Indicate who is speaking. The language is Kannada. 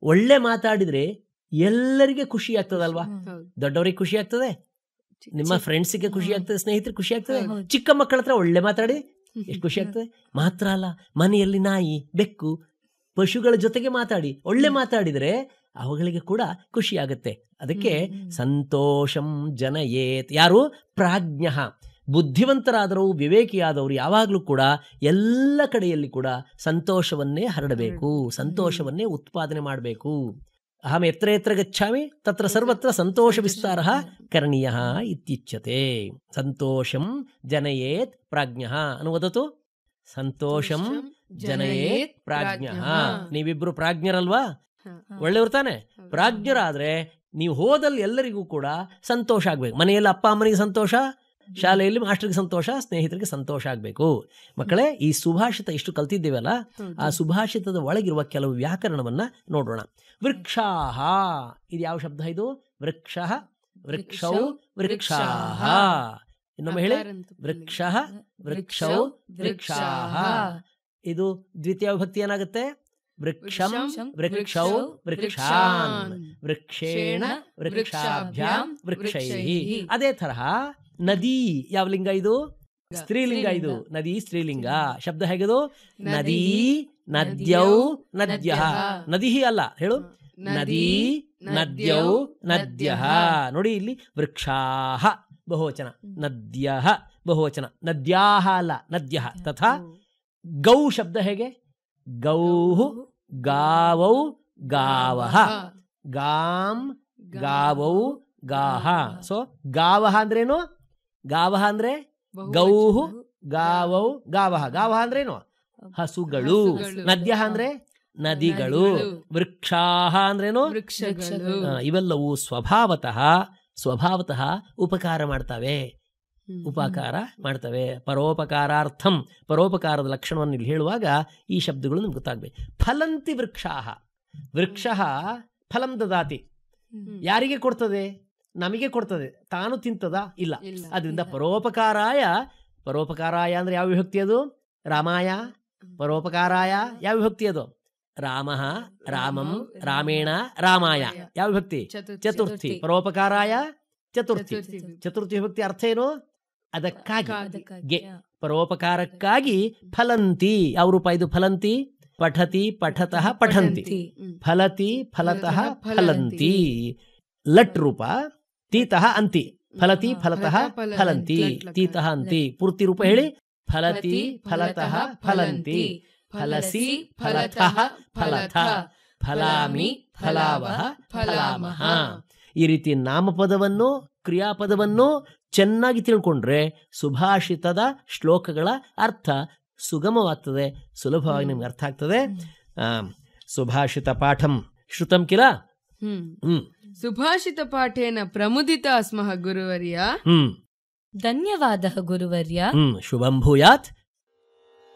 Speaker 1: ಒಳ್ಳೆ ಮಾತಾಡಿದ್ರೆ ಎಲ್ಲರಿಗೆ ಖುಷಿ ಆಗ್ತದಲ್ವಾ
Speaker 2: ಹೌದು.
Speaker 1: ದೊಡ್ಡವರಿಗೆ ಖುಷಿ ಆಗ್ತದೆ
Speaker 2: ಚಿ-
Speaker 1: ನಿಮ್ಮ
Speaker 2: ಚಿ-
Speaker 1: ಫ್ರೆಂಡ್ಸಿಗೆ ಖುಷಿ ಆಗ್ತದೆ ಸ್ನೇಹಿತರಿಗೆ ಖುಷಿ ಆಗ್ತದೆ
Speaker 3: ಹೌದು.
Speaker 1: ಚಿಕ್ಕ ಮಕ್ಕಳ ಹತ್ರ ಒಳ್ಳೆ ಮಾತಾಡಿ ಎಷ್ಟು ಖುಷಿ ಆಗ್ತದೆ ಮಾತ್ರ ಅಲ್ಲ ಮನೆಯಲ್ಲಿ ನಾಯಿ ಬೆಕ್ಕು ಪಶುಗಳ ಜೊತೆಗೆ ಮಾತಾಡಿ ಒಳ್ಳೆ ಮಾತಾಡಿದರೆ ಅವುಗಳಿಗೆ ಕೂಡ ಖುಷಿ ಆಗುತ್ತೆ ಅದಕ್ಕೆ ಸಂತೋಷಂ ಜನಯೇತ್ ಯಾರು ಪ್ರಾಜ್ಞ ಬುದ್ಧಿವಂತರಾದರೂ ವಿವೇಕಿಯಾದವರು ಯಾವಾಗಲೂ ಕೂಡ ಎಲ್ಲ ಕಡೆಯಲ್ಲಿ ಕೂಡ ಸಂತೋಷವನ್ನೇ ಹರಡಬೇಕು ಸಂತೋಷವನ್ನೇ ಉತ್ಪಾದನೆ ಮಾಡಬೇಕು ಅಹಂ ಎತ್ರ ಎತ್ರ ಗಚ್ಚಾಮಿ ತತ್ರ ಸರ್ವತ್ರ ಸಂತೋಷ ವಿಸ್ತಾರ ಕರಣೀಯ ಇತ್ಯುಚ್ಯತೆ ಸಂತೋಷಂ ಜನಯೇತ್ ಪ್ರಾಜ್ಞ ಅನುವದತು ಸಂತೋಷಂ ಜನಯೇತ್ ಪ್ರಾಜ್ಞ ನೀವಿಬ್ರು ಪ್ರಾಜ್ಞರಲ್ವಾ
Speaker 2: ಹ.
Speaker 1: ಒಳ್ಳೆಯವ್ರು ತಾನೆ
Speaker 2: ಹೌದು.
Speaker 1: ಪ್ರಾಜ್ಞರಾದ್ರೆ ನೀವು ಹೋದಲ್ಲಿ ಎಲ್ಲರಿಗೂ ಕೂಡ ಸಂತೋಷ ಆಗ್ಬೇಕು ಮನೆಯಲ್ಲಿ ಅಪ್ಪ ಅಮ್ಮನಿಗೆ ಸಂತೋಷ ಶಾಲೆಯಲ್ಲಿ ಮಾಸ್ಟರ್ಗೆ ಸಂತೋಷ ಸ್ನೇಹಿತರಿಗೆ ಸಂತೋಷ ಆಗಬೇಕು ಮಕ್ಕಳೇ ಈ ಸುಭಾಷಿತ ಇಷ್ಟು ಕಲ್ತಿದ್ದೇವಲ್ಲ
Speaker 2: ಹೌದು.
Speaker 1: ಆ ಸುಭಾಷಿತದ ಒಳಗಿರುವ ಕೆಲವು ವ್ಯಾಕರಣವನ್ನ ನೋಡೋಣ ವೃಕ್ಷಾಹ ಇದು ಯಾವ ಶಬ್ದ ಇದು ವೃಕ್ಷ ವೃಕ್ಷೌ ವೃಕ್ಷಾಹ ಇನ್ನೊಮ್ಮೆ ಹೇಳಿ
Speaker 2: ಅಕಾರಂತ ಪುಲ್ಲಿಂಗ.
Speaker 1: ವೃಕ್ಷ ವೃಕ್ಷೌ ವೃಕ್ಷಾಹ ಇದು ದ್ವಿತೀಯ ವಿಭಕ್ತಿ ಏನಾಗುತ್ತೆ ವೃಕ್ಷಂ
Speaker 2: ವೃಕ್ಷಂ,
Speaker 1: ವೃಕ್ಷೌ ವೃಕ್ಷಾನ್ ವೃಕ್ಷೇಣ ವೃಕ್ಷಾಭ್ಯಾಂ ವೃಕ್ಷೈ ಅದೇ ತರಹ ನದಿ ಯಾವ ಲಿಂಗ ಇದು ಸ್ತ್ರೀಲಿಂಗ ಇದು ನದಿ ಸ್ತ್ರೀಲಿಂಗ ಶಬ್ದ ಹೇಗದು ನದಿ ನದ್ಯೌ ನದ್ಯ ನದಿ ಅಲ್ಲ ಹೇಳು ನದಿ ನದ್ಯೌ ನದ್ಯ ನೋಡಿ ಇಲ್ಲಿ ವೃಕ್ಷಾಹ ಬಹುವಚನ ನದ್ಯ ಬಹುವಚನ ನದ್ಯಾಹ ಅಲ್ಲ ನದ್ಯ ತಥಾ ಗೌ ಶಬ್ದ ಹೇಗೆ ಗೌ ಗಾವೌ ಗಾವಹ ಗಾಂ ಗಾವೌ ಗಾಹ ಸೊ ಗಾವಹ ಅಂದ್ರೇನು ಗಾವಹ ಅಂದ್ರೆ
Speaker 2: ಬಹುವಚನ.
Speaker 1: ಗೌಹು ಗಾವೌ ಗಾವಹ ಗಾವಹ ಅಂದ್ರೇನು ಹಸುಗಳು
Speaker 2: ಹಸುಗಳು.
Speaker 1: ನದ್ಯ ಅಂದ್ರೆ ನದಿಗಳು
Speaker 2: ನದಿಗಳು.
Speaker 1: ವೃಕ್ಷಾಹ ಅಂದ್ರೇನು
Speaker 2: ವೃಕ್ಷಗಳು
Speaker 1: ಆ, ಇವೆಲ್ಲವೂ ಸ್ವಭಾವತಃ ಸ್ವಭಾವತಃ ಉಪಕಾರ ಮಾಡ್ತವೆ
Speaker 2: ಹ್ಮ್.
Speaker 1: ಉಪಕಾರ ಮಾಡ್ತವೆ ಪರೋಪಕಾರಾರ್ಥಂ ಪರೋಪಕಾರದ ಲಕ್ಷಣವನ್ನು ಇಲ್ಲಿ ಹೇಳುವಾಗ ಈ ಶಬ್ದಗಳು ನಮ್ಗೆ ಗೊತ್ತಾಗಬೇಕು ಫಲಂತಿ ವೃಕ್ಷಾಹ ವೃಕ್ಷ ಫಲಂ ದದಾತಿ
Speaker 2: ಹ್ಮ್.
Speaker 1: ಯಾರಿಗೆ ಕೊಡ್ತದೆ ನಮಗೆ ಕೊಡ್ತದೆ ತಾನು ತಿಂತದ ಇಲ್ಲ
Speaker 2: ಇಲ್ಲ.
Speaker 1: ಅದರಿಂದ ಪರೋಪಕಾರಾಯ ಪರೋಪಕಾರಾಯ ಅಂದ್ರೆ ಯಾವ ವಿಭಕ್ತಿ ಅದು ರಾಮಾಯ ಪರೋಪಕಾರಾಯ ಯಾವ ವಿಭಕ್ತಿ ಅದು ರಾಮ ರಾಮಂ ರಾಮೇಣ ರಾಮಾಯ ಯಾವ ವಿಭಕ್ತಿ
Speaker 2: ಚತುರ್ಥಿ.
Speaker 1: ಚತುರ್ಥಿ ಪರೋಪಕಾರಾಯ ಚತುರ್ಥಿ
Speaker 2: ಚತುರ್ಥಿ ವಿಭಕ್ತಿ.
Speaker 1: ಚತುರ್ಥಿ ವಿಭಕ್ತಿ ಅರ್ಥ ಏನು ಅದಕ್ಕಾಗಿ
Speaker 2: ಅದಕ್ಕಾಗಿ.
Speaker 1: ಗೆ ಪರೋಪಕಾರಕ್ಕಾಗಿ ಫಲಂತಿ ಯಾವ ರೂಪ ಇದು ಫಲಂತಿ ಪಠತಿ ಪಠತಃ ಪಠಂತಿ
Speaker 2: ಹ್ಮ್.
Speaker 1: ಫಲತಿ ಫಲತಃ
Speaker 2: ಫಲತಃ
Speaker 1: ಫಲಂತಿ ಲಟ್ ರೂಪ ತೀತಃ ಅಂತಿ ಫಲತಿ
Speaker 2: ಹಾ,
Speaker 1: ಫಲತಃ
Speaker 2: ಫಲತಃ
Speaker 1: ಫಲಂತಿ
Speaker 2: ಲಟ್ ಲಕಾರ.
Speaker 1: ತೀತಃ ಅಂತಿ ಪೂರ್ತಿ ರೂಪ ಹೇಳಿ ಫಲತಿ ಫಲತಃ ಫಲಂತಿ ಫಲಸಿ ಫಲತಃ ಫಲಥ ಫಲಾಮಿ ಫಲಾವಹ ಫಲಾಮಹ ಈ ರೀತಿ ನಾಮಪದವನ್ನು ಕ್ರಿಯಾಪದವನ್ನು ಚೆನ್ನಾಗಿ ತಿಳ್ಕೊಂಡ್ರೆ ಸುಭಾಷಿತದ ಶ್ಲೋಕಗಳ ಅರ್ಥ ಸುಗಮವಾಗ್ತದೆ ಸುಲಭವಾಗಿ ನಿಮ್ಗೆ ಅರ್ಥ ಆಗ್ತದೆ ಆ, ಸುಭಾಷಿತ ಪಾಠಂ ಶ್ರುತಂ ಕಿಲ
Speaker 2: ಹ್ಮ್
Speaker 1: ಹ್ಮ್
Speaker 2: ಸುಭಾಷಿತ ಪಾಠೇನ ಪ್ರಮುದಿತಾ ಸ್ಮಃ ಗುರುವರ್ಯ
Speaker 1: ಹ್ಮ್
Speaker 3: ಧನ್ಯವಾದः ಗುರುವರ್ಯ
Speaker 1: ಹ್ಮ್ ಶುಭಂ ಭೂಯಾತ್